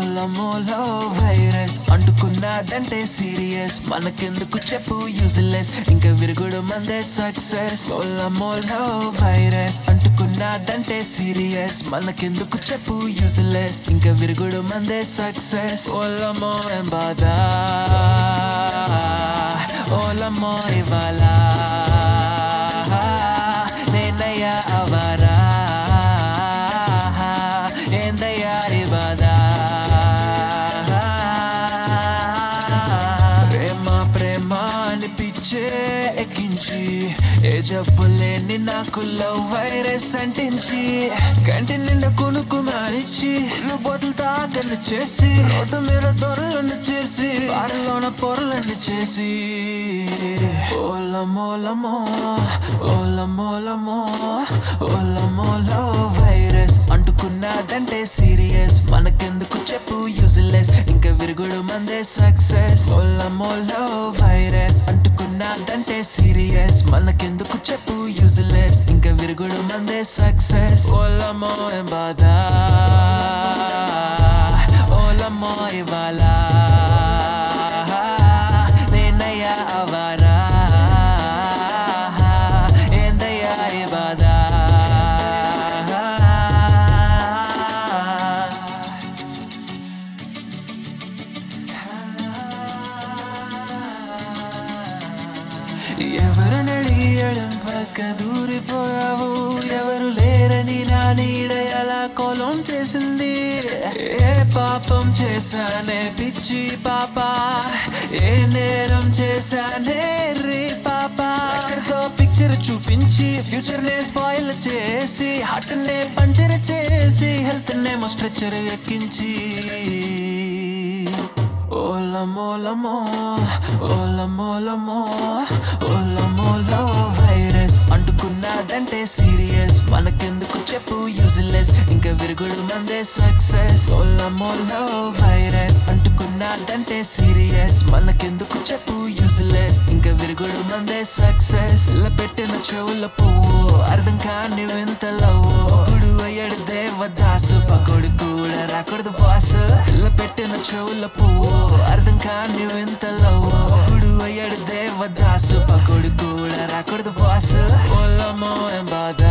ఓలమోలో virus అంటుకున్నదంటే serious మనకెందుకు చెప్పు యూజ్లెస్ ఇంకా విరుగుడు మందే సక్సెస్ ఓలమోలో వైరస్ అంటుకున్నదంటే సీరియస్ మనకెందుకు చెప్పు యూజ్లెస్ ఇంకా విరుగుడు మందే సక్సెస్ ఓలమో ఏం బాధ ఓలమో ఇవాళ నేనయ్యా అవరా ఏందయ్యా ఇవాదా ప్రేమ ప్రేమ అనిపించే ఎక్కించి ఏ జబ్బు లేని నాకు లవ్ వైరస్ అంటించి కంటి నిండా కొనుక్కు మానిచ్చి ఇల్లు బొట్టలు తాగని చేసి రోడ్డు మీద దొరలను చేసి వారిలోన పొరలను చేసి ఓలమోలమో ఓలమోలమో ఓలమోలో వైరస్ అంటుకున్నదంటే సీరియస్ మనకెందుకు చెప్పు యూజ్లెస్ ఇంకా విరుగుడు మందే సక్సెస్ ఓలమోలో వైరస్ అంటుకున్నదంటే సీరియస్ మనకెందుకు చెప్పు యూజ్లెస్ ఇంకా విరుగుడు మందే సక్సెస్ ఓలమో ఏం బాధ ఓలమో ఇవాళ నేనయ్యా అవరా ఏందయ్యా ఇవాదా ఎవరిని అడిగడం పక్క దూరిపోయావు ఎవరు లేరని నా నీడ ఎలా కోలం చేసింది ఏ పాపం చేశానే పిచ్చి పాప ఏ నేరం చేశానే రే పాప తో పిక్చర్ చూపించి ఫ్యూచర్ నే స్పాయిల్ చేసి హార్ట్ నే పంచర్ చేసి హెల్త్ నేమో స్ట్రెచర్ ఎక్కించి ఓలమోలమో ఓలమోలమో ఓలమోలో వైరస్ అంటుకున్నదంటే సీరియస్ మనకెందుకు చెప్పు యూజ్లెస్ ఇంకా విరుగుడు మందే సక్సెస్ ఓలమోలో వైరస్ అంటుకున్నదంటే సీరియస్ మనకెందుకు చెప్పు యూజ్లెస్ ఇంకా విరుగుడు మందే సక్సెస్ ఇలా పెట్టిన చెవుల పువ్వు అర్థం కాని వింతలో గుడు అయ్యాడు దేవదాసు పకోడు కూడా రాకూడదు బాస్ ఇలా పెట్టిన చెవుల పువ్వు అర్థం కాని వింతలో గుడు అయ్యాడు దేవదాసు పకోడు కూడా రాకూడదు బాస్ ఓలమో ఏం బాధ